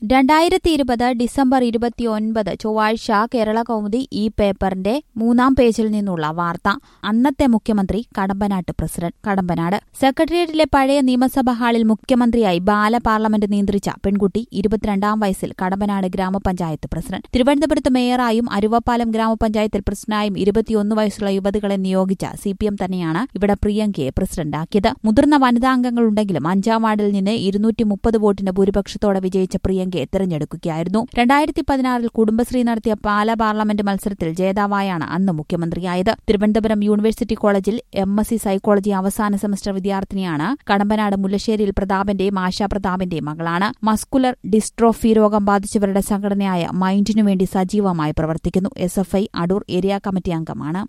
രണ്ടായിരത്തി ഇരുപത് ഡിസംബർ ഇരുപത്തിയൊൻപത് ചൊവ്വാഴ്ച കേരള കൗമുദി ഈ പേപ്പറിന്റെ മൂന്നാം പേജിൽ നിന്നുള്ള വാർത്ത അന്നത്തെ മുഖ്യമന്ത്രി കടമ്പനാട്ട് പ്രസിഡന്റ് കടമ്പനാട് സെക്രട്ടേറിയറ്റിലെ പഴയ നിയമസഭാ ഹാളിൽ മുഖ്യമന്ത്രിയായി ബാല പാർലമെന്റ് നിയന്ത്രിച്ച പെൺകുട്ടി ഇരുപത്തിരണ്ടാം വയസ്സിൽ കടമ്പനാട് ഗ്രാമപഞ്ചായത്ത് പ്രസിഡന്റ് തിരുവനന്തപുരത്ത് മേയറായും അരുവപ്പാലം ഗ്രാമപഞ്ചായത്തിൽ പ്രസിഡന്റായും ഇരുപത്തിയൊന്ന് വയസ്സുള്ള യുവതികളെ നിയോഗിച്ച സിപിഎം തന്നെയാണ് ഇവിടെ പ്രിയങ്കയെ പ്രസിഡന്റാക്കിയത് മുതിർന്ന വനിതാംഗങ്ങളുണ്ടെങ്കിലും അഞ്ചാം വാർഡിൽ നിന്ന് ഇരുന്നൂറ്റി മുപ്പത് വോട്ടിന്റെ ഭൂരിപക്ഷത്തോടെ വിജയിച്ച പ്രിയങ്കയെ തെരഞ്ഞെടുക്കുകയായിരുന്നു രണ്ടായിരത്തി പതിനാറിൽ കുടുംബശ്രീ നടത്തിയ പാല പാർലമെന്റ് മത്സരത്തിൽ ജേതാവായാണ് അന്ന് മുഖ്യമന്ത്രിയായത് തിരുവനന്തപുരം യൂണിവേഴ്സിറ്റി കോളേജിൽ എം എസ് സി സൈക്കോളജി അവസാന സെമസ്റ്റർ വിദ്യാർത്ഥിനിയാണ് കടമ്പനാട് മുല്ലശ്ശേരിയിൽ പ്രതാപന്റെയും ആശാ പ്രതാപന്റെയും മകളാണ് മസ്കുലർ ഡിസ്ട്രോഫി രോഗം ബാധിച്ചവരുടെ സംഘടനയായ മൈൻഡിനു വേണ്ടി സജീവമായി പ്രവർത്തിക്കുന്നു S F I Adoor area committee അംഗമാണ്